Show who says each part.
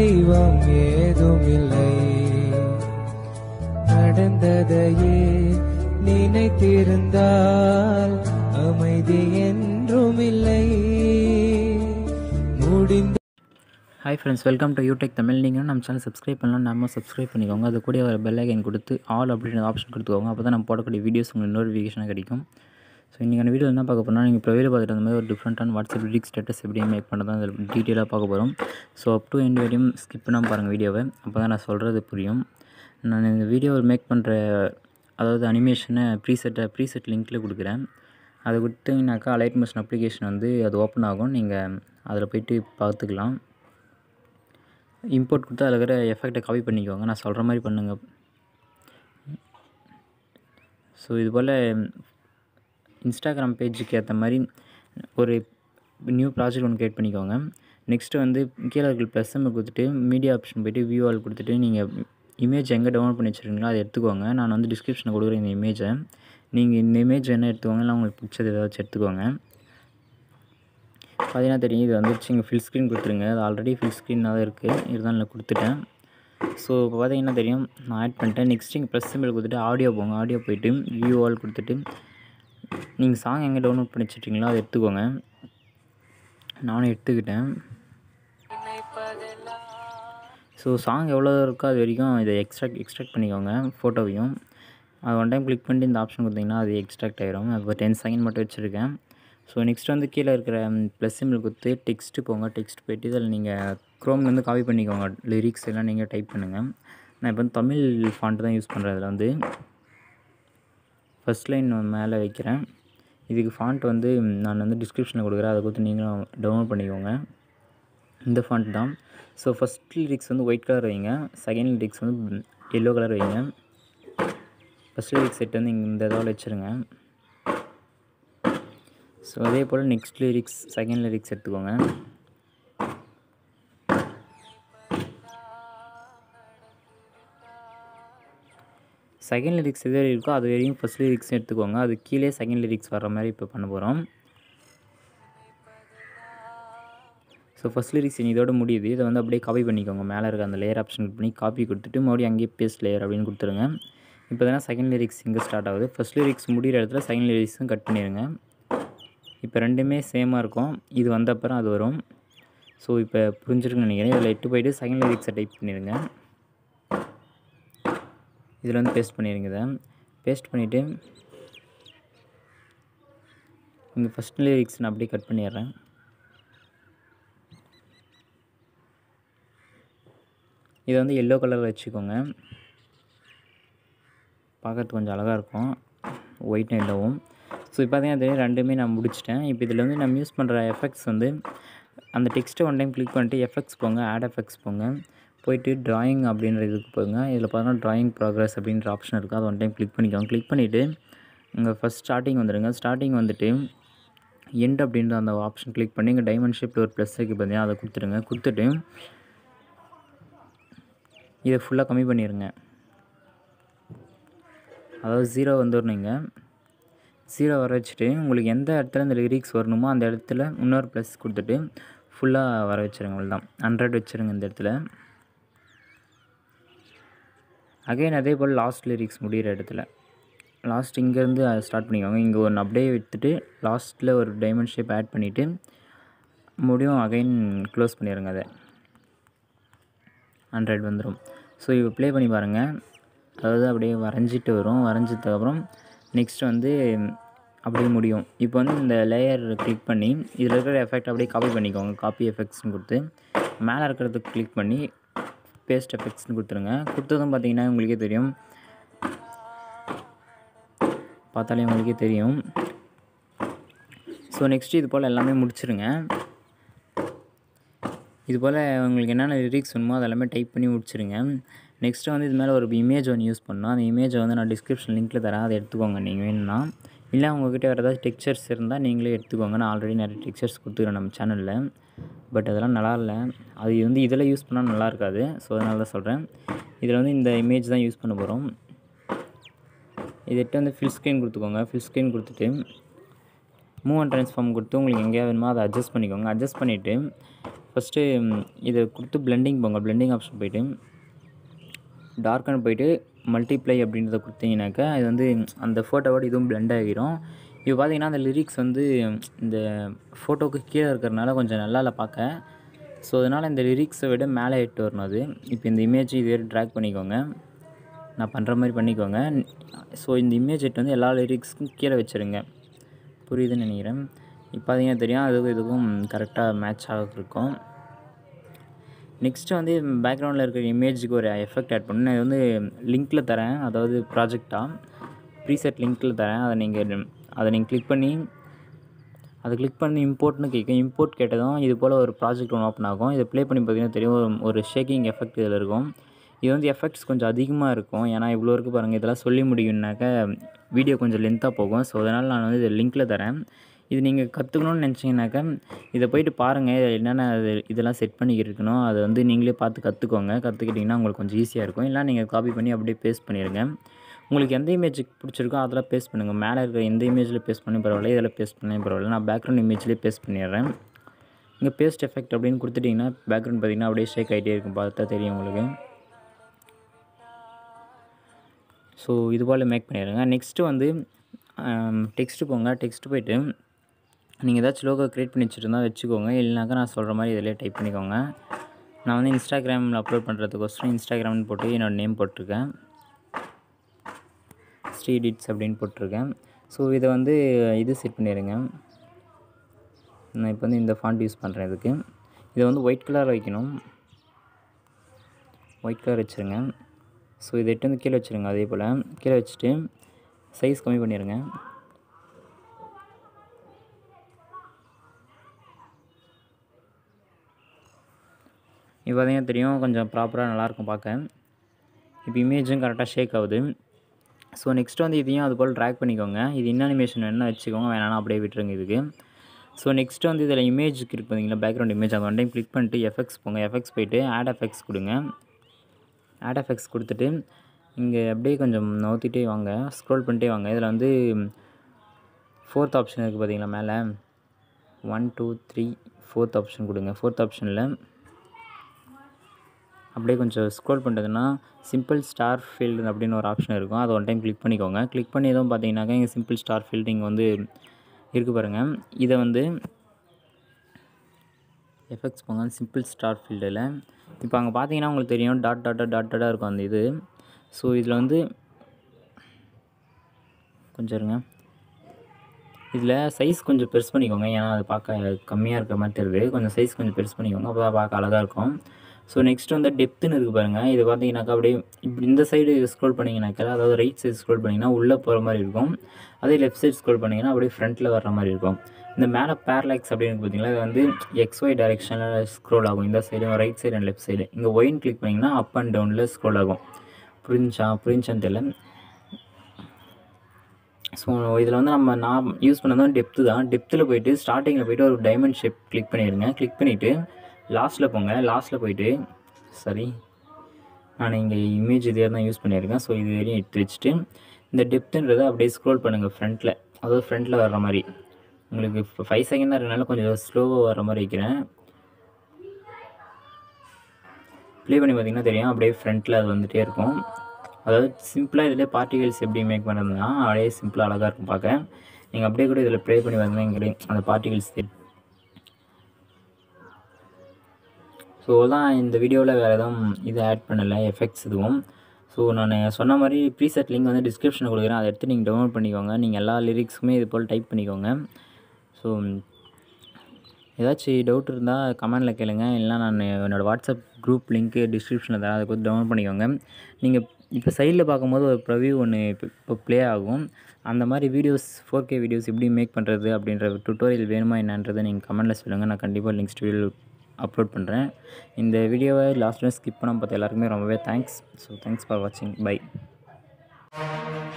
Speaker 1: தெய்வம் ஏதும் இல்லை நடந்ததையே நினைத்திருந்தால் அமைதி என்றும் இல்லை முடிந்த
Speaker 2: hi friends welcome to UTech Tamil நீங்கள் நம்ம சேனல் சப்ஸ்கிரைப் பண்ணலாம் நம்ம சப்ஸ்கிரைப் பண்ணிக்கோங்க அது கூட ஒரு பெல் ஐக்கன் கொடுத்து ஆல் அப்படின்ற ஆப்ஷன் கொடுத்துக்கோங்க அப்போ தான் நம்ம போடக்கூடிய வீடியோஸ் உங்களுக்கு நோட்டிஃபிகேஷனாக கிடைக்கும் ஸோ இன்றைக்கான வீடியோ என்ன பார்க்க போனால் நீங்கள் ப்ரொவைல் பார்த்துட்டு அந்த மாதிரி ஒரு டிஃப்ரெண்ட்டான வாட்ஸ்அப் லிரிக் ஸ்டேட்டஸ் எப்படி மேக் பண்ணுறது அதில் டீட்டெயிலாக பார்க்க போகிறோம் ஸோ அப் டு எண்ட் வரையும் ஸ்கிப் பண்ணாமல் பாருங்கள் வீடியோவை அப்போ தான் நான் சொல்கிறது புரியும் நான் இந்த வீடியோவை மேக் பண்ணுற அதாவது அனிமேஷனை ப்ரீசெட்டை ப்ரீசெட் லிங்க்கில் கொடுக்குறேன் அதை கொடுத்தீங்கன்னாக்கா அலைட் மோஷன் அப்ளிகேஷன் வந்து அது ஓப்பன் ஆகும் நீங்கள் அதில் போயிட்டு பார்த்துக்கலாம் இம்போர்ட் கொடுத்து அதில் இருக்கிற எஃபெக்டை காப்பி பண்ணிக்கோங்க நான் சொல்கிற மாதிரி பண்ணுங்கள் ஸோ இது போல் இன்ஸ்டாகிராம் பேஜுக்கு ஏற்ற மாதிரி ஒரு நியூ ப்ராஜெக்ட் ஒன்று க்ரியேட் பண்ணிக்கோங்க நெக்ஸ்ட்டு வந்து கீழே இருக்கிற ப்ளஸ் எம் கொடுத்துட்டு மீடியா ஆப்ஷன் போய்ட்டு வியூ ஆல் கொடுத்துட்டு நீங்கள் இமேஜ் எங்கே டவுன்லோட் பண்ணி வச்சுருக்கீங்களோ அதை எடுத்துக்கோங்க நான் வந்து டிஸ்கிரிப்ஷனில் கொடுக்குறேன் இந்த இமேஜை நீங்கள் இந்த இமேஜ் என்ன எடுத்துக்கோங்க இல்லை உங்களுக்கு பிடிச்சது ஏதாச்சும் எடுத்துக்கோங்க பார்த்தீங்கன்னா தெரியும் இது வந்துருச்சு இங்கே ஃபில் ஸ்க்ரீன் கொடுத்துருங்க அது ஆல்ரெடி ஃபில் ஸ்க்ரீனாக தான் இருக்குது இதுதான் நான் கொடுத்துட்டேன் ஸோ இப்போ பார்த்தீங்கன்னா தெரியும் நான் ஆட் பண்ணிட்டேன் நெக்ஸ்ட் இங்கே ப்ளஸ் சிம்பிள் கொடுத்துட்டு ஆடியோ போங்க ஆடியோ போயிட்டு வியூ ஆல் கொடுத்துட்டு நீங்கள் சாங் எங்கே டவுன்லோட் பண்ணி வச்சுட்டீங்களோ அதை எடுத்துக்கோங்க நானும் எடுத்துக்கிட்டேன் ஸோ சாங் எவ்வளோ இருக்கோ அது வரைக்கும் இதை எக்ஸ்ட்ராக்ட் எக்ஸ்ட்ராக்ட் பண்ணிக்கோங்க ஃபோட்டோவையும் அது ஒன் டைம் கிளிக் பண்ணிட்டு இந்த ஆப்ஷன் கொடுத்தீங்கன்னா அது எக்ஸ்ட்ராக்ட் ஆகிரும் அது டென் செகண்ட் மட்டும் வச்சுருக்கேன் ஸோ நெக்ஸ்ட் வந்து கீழே இருக்கிற ப்ளஸ் சிம்பிள் கொடுத்து டெக்ஸ்ட்டு போங்க டெக்ஸ்ட் போயிட்டு இதில் நீங்கள் க்ரோம்லேருந்து காப்பி பண்ணிக்கோங்க லிரிக்ஸ் எல்லாம் நீங்கள் டைப் பண்ணுங்கள் நான் இப்போ வந்து தமிழ் ஃபாண்ட் தான் யூஸ் பண்ணுறேன் அதில் வந்து ஃபஸ்ட் லைன் மேலே வைக்கிறேன் இதுக்கு ஃபாண்ட் வந்து நான் வந்து டிஸ்கிரிப்ஷனில் கொடுக்குறேன் அதை கொடுத்து நீங்களும் டவுன்லோட் பண்ணிக்கோங்க இந்த ஃபாண்ட் தான் ஸோ ஃபஸ்ட் லிரிக்ஸ் வந்து ஒயிட் கலர் வைங்க செகண்ட் லிரிக்ஸ் வந்து எல்லோ கலர் வைங்க ஃபஸ்ட் லிரிக்ஸ் செட் வந்து இங்கே இந்த இதால் வச்சுருங்க ஸோ அதே போல் நெக்ஸ்ட் லிரிக்ஸ் செகண்ட் லிரிக்ஸ் எடுத்துக்கோங்க செகண்ட் லிரிக்ஸ் எது இருக்கோ அது வரையும் ஃபஸ்ட் லிரிக்ஸ் எடுத்துக்கோங்க அது கீழே செகண்ட் லிரிக்ஸ் வர மாதிரி இப்போ பண்ண போகிறோம் ஸோ ஃபஸ்ட் லிரிக்ஸ் இதோட முடியுது இதை வந்து அப்படியே காப்பி பண்ணிக்கோங்க மேலே இருக்க அந்த லேயர் ஆப்ஷன் பண்ணி காப்பி கொடுத்துட்டு மறுபடியும் அங்கேயே பேஸ்ட் லேயர் அப்படின்னு கொடுத்துருங்க இப்போ தானே செகண்ட் லிரிக்ஸ் இங்கே ஸ்டார்ட் ஆகுது ஃபஸ்ட் லிரிக்ஸ் முடிகிற இடத்துல செகண்ட் லிரிக்ஸும் கட் பண்ணிடுங்க இப்போ ரெண்டுமே சேமாக இருக்கும் இது வந்த அப்புறம் அது வரும் ஸோ இப்போ புரிஞ்சிருக்குன்னு நினைக்கிறேன் இதில் எட்டு போயிட்டு செகண்ட் லிரிக்ஸை டைப் பண்ணிடுங்க இதில் வந்து பேஸ்ட் பண்ணிடுங்க இதை பேஸ்ட் பண்ணிவிட்டு இங்கே ஃபஸ்ட் லிரிக்ஸ் நான் அப்படியே கட் பண்ணிடுறேன் இதை வந்து எல்லோ கலர் வச்சுக்கோங்க பார்க்கறதுக்கு கொஞ்சம் அழகாக இருக்கும் ஒயிட் எல்லோவும் ஸோ இப்போ பார்த்தீங்கன்னா தெரியும் ரெண்டுமே நான் முடிச்சிட்டேன் இப்போ இதில் வந்து நம்ம யூஸ் பண்ணுற எஃபெக்ட்ஸ் வந்து அந்த டெக்ஸ்ட்டை ஒன் டைம் கிளிக் பண்ணிட்டு எஃபெக்ட்ஸ் போங்க ஆட் எஃபெக்ட்ஸ் போங்க போயிட்டு ட்ராயிங் அப்படின்ற இதுக்கு போங்க இதில் பார்த்தீங்கன்னா ட்ராயிங் ப்ராக்ரஸ் அப்படின்ற ஆப்ஷன் இருக்குது அதை ஒன் டைம் கிளிக் பண்ணிக்கோங்க கிளிக் பண்ணிவிட்டு இங்கே ஃபஸ்ட் ஸ்டார்டிங் வந்துடுங்க ஸ்டார்டிங் வந்துட்டு எண்ட் அப்படின்ற அந்த ஆப்ஷன் கிளிக் பண்ணி இங்கே டைமண்ட் ஷேப்பில் ஒரு ப்ளஸ் இருக்குது பார்த்தீங்கன்னா அதை கொடுத்துருங்க கொடுத்துட்டு இதை ஃபுல்லாக கம்மி பண்ணிடுங்க அதாவது ஜீரோ வந்துடணுங்க ஜீரோ வர வச்சுட்டு உங்களுக்கு எந்த இடத்துல இந்த லிரிக்ஸ் வரணுமோ அந்த இடத்துல இன்னொரு ப்ளஸ் கொடுத்துட்டு ஃபுல்லாக வர வச்சுருங்க அவ்வளோதான் ஹண்ட்ரட் வச்சுருங்க இந்த இடத்துல அகைன் அதே போல் லாஸ்ட் லிரிக்ஸ் முடிகிற இடத்துல லாஸ்ட் இங்கேருந்து ஸ்டார்ட் பண்ணிக்கோங்க இங்கே ஒன்று அப்படியே எடுத்துகிட்டு லாஸ்ட்டில் ஒரு டைமண்ட் ஷேப் ஆட் பண்ணிவிட்டு முடியும் அகைன் க்ளோஸ் பண்ணிடுங்க அதை ஹண்ட்ரட் வந்துடும் ஸோ இப்போ ப்ளே பண்ணி பாருங்கள் அதாவது அப்படியே வரைஞ்சிட்டு வரும் வரைஞ்சதுக்கப்புறம் நெக்ஸ்ட் வந்து அப்படியே முடியும் இப்போ வந்து இந்த லேயர் கிளிக் பண்ணி இதில் இருக்கிற எஃபெக்ட் அப்படியே காப்பி பண்ணிக்கோங்க காப்பி எஃபெக்ட்ஸ்னு கொடுத்து மேலே இருக்கிறதுக்கு கிளிக் பண்ணி பேஸ்ட் எஃபெக்ட்ஸ்னு கொடுத்துருங்க கொடுத்ததும் பார்த்தீங்கன்னா உங்களுக்கே தெரியும் பார்த்தாலே உங்களுக்கே தெரியும் ஸோ நெக்ஸ்ட்டு இது போல் எல்லாமே முடிச்சிருங்க இது போல் உங்களுக்கு என்னென்ன லிரிக்ஸ் வேணுமோ அதெல்லாமே டைப் பண்ணி முடிச்சிருங்க நெக்ஸ்ட்டு வந்து இது மேலே ஒரு இமேஜ் ஒன்று யூஸ் பண்ணோம் அந்த இமேஜை வந்து நான் டிஸ்கிரிப்ஷன் லிங்க்கில் தரேன் அதை எடுத்துக்கோங்க நீங்கள் வேணும்னா இல்லை உங்கள்கிட்ட வேறு ஏதாவது டெக்ஸ்சர்ஸ் இருந்தால் நீங்களே எடுத்துக்கோங்க நான் ஆல்ரெடி நிறைய டெக்ஸ்சர்ஸ் கொடுத்துக்கிறேன் நம்ம சேனலில் பட் அதெல்லாம் நல்லா இல்லை அது வந்து இதில் யூஸ் பண்ணால் நல்லா இருக்காது ஸோ அதனால தான் சொல்கிறேன் இதில் வந்து இந்த இமேஜ் தான் யூஸ் பண்ண போகிறோம் இதுட்டு வந்து ஃபில் ஸ்க்ரீன் கொடுத்துக்கோங்க ஃபில் ஸ்க்ரீன் கொடுத்துட்டு மூவ் அண்ட் ட்ரான்ஸ்ஃபார்ம் கொடுத்து உங்களுக்கு எங்கேயா வேணுமோ அதை அட்ஜஸ்ட் பண்ணிக்கோங்க அட்ஜஸ்ட் பண்ணிவிட்டு ஃபஸ்ட்டு இதை கொடுத்து பிளெண்டிங் போங்க பிளெண்டிங் ஆப்ஷன் போயிட்டு டார்க்கன் போயிட்டு மல்டிப்ளை அப்படின்றத கொடுத்தீங்கன்னாக்கா இது வந்து அந்த ஃபோட்டோவோட இதுவும் பிளெண்ட் ஆகிரும் இப்போ பார்த்தீங்கன்னா அந்த லிரிக்ஸ் வந்து இந்த ஃபோட்டோவுக்கு கீழே இருக்கிறனால கொஞ்சம் நல்லா இல்லை பார்க்க ஸோ அதனால் இந்த லிரிக்ஸை விட மேலே எட்டு வரணும் அது இப்போ இந்த இமேஜ் இதே ட்ராக் பண்ணிக்கோங்க நான் பண்ணுற மாதிரி பண்ணிக்கோங்க ஸோ இந்த இமேஜ் எட்டு வந்து எல்லா லிரிக்ஸ்க்கும் கீழே வச்சுருங்க புரியுதுன்னு நினைக்கிறேன் இப்போ பார்த்தீங்கன்னா தெரியும் அதுக்கும் இதுக்கும் கரெக்டாக மேட்ச் ஆக இருக்கும் நெக்ஸ்ட்டு வந்து பேக்ரவுண்டில் இருக்கிற இமேஜுக்கு ஒரு எஃபெக்ட் ஆட் பண்ணணும் இது வந்து லிங்க்கில் தரேன் அதாவது ப்ராஜெக்டாக ப்ரீசெட் லிங்க்கில் தரேன் அதை நீங்கள் அதை நீங்கள் கிளிக் பண்ணி அதை கிளிக் பண்ணி இம்போர்ட்னு கேட்கும் இம்போர்ட் கேட்டதும் இது போல் ஒரு ப்ராஜெக்ட் ஒன்று ஓப்பன் ஆகும் இதை ப்ளே பண்ணி பார்த்தீங்கன்னா தெரியும் ஒரு ஒரு ஷேக்கிங் எஃபெக்ட் இதில் இருக்கும் இது வந்து எஃபெக்ட்ஸ் கொஞ்சம் அதிகமாக இருக்கும் ஏன்னா இவ்வளோ இருக்குது பாருங்கள் இதெல்லாம் சொல்லி முடியும்னாக்க வீடியோ கொஞ்சம் லென்த்தாக போகும் ஸோ அதனால் நான் வந்து இதை லிங்க்கில் தரேன் இது நீங்கள் கற்றுக்கணும்னு நினச்சிங்கனாக்கா இதை போயிட்டு பாருங்கள் இதில் என்னென்ன இது இதெல்லாம் செட் பண்ணிக்கிட்டு இருக்கணும் அதை வந்து நீங்களே பார்த்து கற்றுக்கோங்க கற்றுக்கிட்டிங்கன்னா உங்களுக்கு கொஞ்சம் ஈஸியாக இருக்கும் இல்லை நீங்கள் காப்பி பண்ணி அப்படியே பேஸ்ட் பண்ணிடுங்க உங்களுக்கு எந்த இமேஜ் பிடிச்சிருக்கோ அதில் பேஸ்ட் பண்ணுங்கள் மேலே இருக்கிற எந்த இமேஜில் பேஸ்ட் பண்ணி பரவாயில்ல இதில் பேஸ்ட் பண்ணி பரவாயில்ல நான் பேக்ரவுண்ட் இமேஜ்லேயே பேஸ்ட் பண்ணிடுறேன் இங்கே பேஸ்ட் எஃபெக்ட் அப்படின்னு கொடுத்துட்டிங்கன்னா பேக்ரவுண்ட் பார்த்திங்கன்னா அப்படியே ஷேக் ஆகிட்டே இருக்கும் பார்த்தா தெரியும் உங்களுக்கு ஸோ இது போல் மேக் பண்ணிடுங்க நெக்ஸ்ட்டு வந்து டெக்ஸ்ட்டு போங்க டெக்ஸ்ட்டு போயிட்டு நீங்கள் ஏதாச்சும் லோகோ க்ரியேட் பண்ணி வச்சுருந்தா வச்சுக்கோங்க இல்லைனாக்கா நான் சொல்கிற மாதிரி இதிலே டைப் பண்ணிக்கோங்க நான் வந்து இன்ஸ்டாகிராமில் அப்லோட் பண்ணுறதுக்கோசரம் இன்ஸ்டாகிராம்னு போட்டு என்னோடய நேம் போட்டிருக்கேன் ஸ்ரீடிட்ஸ் அப்படின்னு போட்டிருக்கேன் ஸோ இதை வந்து இது செட் பண்ணிடுங்க நான் இப்போ வந்து இந்த ஃபாண்ட் யூஸ் பண்ணுறேன் இதுக்கு இதை வந்து ஒயிட் கலர் வைக்கணும் ஒயிட் கலர் வச்சுருங்க ஸோ இதை எட்டு வந்து கீழே வச்சுருங்க அதே போல் கீழே வச்சுட்டு சைஸ் கம்மி பண்ணிடுங்க இப்போ பார்த்தீங்கன்னா தெரியும் கொஞ்சம் ப்ராப்பராக நல்லாயிருக்கும் பார்க்க இப்போ இமேஜும் கரெக்டாக ஷேக் ஆகுது ஸோ நெக்ஸ்ட் வந்து இதையும் அது போல் ட்ராக் பண்ணிக்கோங்க இது என்ன அனிமேஷன் வேணால் வச்சுக்கோங்க வேணாலும் அப்படியே விட்டுருங்க இதுக்கு ஸோ நெக்ஸ்ட் வந்து இதில் இமேஜுக்கு இருக்கு பார்த்தீங்களா பேக்ரவுண்ட் இமேஜ் அதை ஒன் டைம் கிளிக் பண்ணிட்டு எஃபெக்ட்ஸ் போங்க எஃபெக்ட்ஸ் போயிட்டு ஆட் எஃபெக்ட்ஸ் கொடுங்க ஆட் எஃபெக்ட்ஸ் கொடுத்துட்டு இங்கே அப்படியே கொஞ்சம் நவுத்திட்டே வாங்க ஸ்க்ரோல் பண்ணிட்டே வாங்க இதில் வந்து ஃபோர்த் ஆப்ஷன் இருக்குது பார்த்தீங்களா மேலே one two three fourth option கொடுங்க ஃபோர்த் ஆப்ஷனில் அப்படியே கொஞ்சம் ஸ்க்ரோல் பண்ணுறதுன்னா சிம்பிள் ஸ்டார் ஃபீல்டு அப்படின்னு ஒரு ஆப்ஷன் இருக்கும் அதை ஒன் டைம் கிளிக் பண்ணிக்கோங்க கிளிக் பண்ணி எதுவும் பார்த்தீங்கன்னாக்கா இங்கே சிம்பிள் ஸ்டார் ஃபீல்டு இங்கே வந்து இருக்குது பாருங்கள் இதை வந்து எஃபெக்ட்ஸ் போங்க சிம்பிள் ஸ்டார் ஃபீல்டில் இப்போ அங்கே பார்த்தீங்கன்னா உங்களுக்கு தெரியும் டாட் டாட் டாட் டாட்டாக இருக்கும் அந்த இது ஸோ இதில் வந்து கொஞ்சம் இருங்க இதில் சைஸ் கொஞ்சம் பெருசு பண்ணிக்கோங்க ஏன்னா அது பார்க்க கம்மியாக இருக்கிற மாதிரி தெரியுது கொஞ்சம் சைஸ் கொஞ்சம் பெருசு பண்ணிக்கோங்க அப்போ தான் பார்க்க அழகாக இருக்கும் ஸோ நெக்ஸ்ட் வந்து டெப்த்துன்னு இருக்குது பாருங்கள் இது பார்த்தீங்கன்னாக்கா அப்படியே இப்படி இந்த சைடு ஸ்க்ரோல் பண்ணிங்கனாக்கா அதாவது ரைட் சைடு ஸ்க்ரோல் பண்ணிங்கன்னா உள்ளே போகிற மாதிரி இருக்கும் அதே லெஃப்ட் சைடு ஸ்க்ரோல் பண்ணிங்கன்னா அப்படியே ஃப்ரண்ட்டில் வர்ற மாதிரி இருக்கும் இந்த மேலே பேரலாக்ஸ் அப்படின்னு பார்த்தீங்களா இது வந்து எக்ஸ் ஒய் டைரெக்ஷனில் ஸ்க்ரோல் ஆகும் இந்த side right side and left side இங்கே ஒயின் கிளிக் பண்ணிங்கன்னா அப் அண்ட் டவுனில் ஸ்க்ரோல் ஆகும் புரிஞ்சா புரிஞ்சான்னு தெரியல ஸோ இதில் வந்து நம்ம நான் யூஸ் பண்ணது வந்து டெப்த்து தான் டெப்த்தில் போயிட்டு ஸ்டார்டிங்கில் போயிட்டு ஒரு டைமண்ட் ஷேப் கிளிக் பண்ணிடுங்க கிளிக் பண்ணிவிட்டு லாஸ்ட்டில் போங்க லாஸ்ட்டில் போயிட்டு சரி நான் இங்கே இமேஜ் இதே தான் யூஸ் பண்ணியிருக்கேன் ஸோ இது வரையும் எடுத்து வச்சுட்டு இந்த டெப்த்துன்றதை அப்படியே ஸ்க்ரோல் பண்ணுங்கள் ஃப்ரண்ட்டில் அதாவது ஃப்ரண்ட்டில் வர்ற மாதிரி உங்களுக்கு இப்போ ஃபைவ் செகண்ட் இருக்கனால கொஞ்சம் ஸ்லோவாக வர்ற மாதிரி வைக்கிறேன் ப்ளே பண்ணி பார்த்தீங்கன்னா தெரியும் அப்படியே ஃப்ரண்ட்டில் அது வந்துகிட்டே இருக்கும் அதாவது சிம்பிளாக இதில் பார்ட்டிகல்ஸ் எப்படி மேக் பண்ணுறதுனா அப்படியே சிம்பிளாக அழகாக இருக்கும் பார்க்க நீங்கள் அப்படியே கூட இதில் ப்ளே பண்ணி பார்த்தீங்கன்னா இங்கே அந்த பார்ட்டிகல்ஸ் தெரியும் ஸோ தான் இந்த வீடியோவில் வேறு எதுவும் இது ஆட் பண்ணலை எஃபெக்ட்ஸ் இதுவும் ஸோ நான் சொன்ன மாதிரி ப்ரீசெட் லிங்க் வந்து டிஸ்கிரிப்ஷனில் கொடுக்குறேன் அதை எடுத்து நீங்கள் டவுன்லோட் பண்ணிக்கோங்க நீங்கள் எல்லா லிரிக்ஸுமே இது போல் டைப் பண்ணிக்கோங்க ஸோ ஏதாச்சும் டவுட் இருந்தால் கமெண்டில் கேளுங்க இல்லைனா நான் என்னோடய வாட்ஸ்அப் குரூப் லிங்க்கு டிஸ்கிரிப்ஷனில் தரேன் அதை கொடுத்து டவுன்லோட் பண்ணிக்கோங்க நீங்கள் இப்போ சைடில் பார்க்கும்போது ஒரு ப்ரவ்யூ ஒன்று இப்போ இப்போ ப்ளே ஆகும் அந்த மாதிரி வீடியோஸ் ஃபோர் கே வீடியோஸ் எப்படி மேக் பண்ணுறது அப்படின்ற டுட்டோரியல் வேணுமா என்னன்றதை நீங்கள் கமெண்ட்டில் சொல்லுங்கள் நான் கண்டிப்பாக நெக்ஸ்ட் வீடியோ அப்லோட் பண்ணுறேன் இந்த வீடியோவை லாஸ்ட் ஸ்கிப் பண்ண பார்த்த எல்லாருக்குமே ரொம்பவே தேங்க்ஸ் ஸோ தேங்க்ஸ் ஃபார் வாட்சிங் பை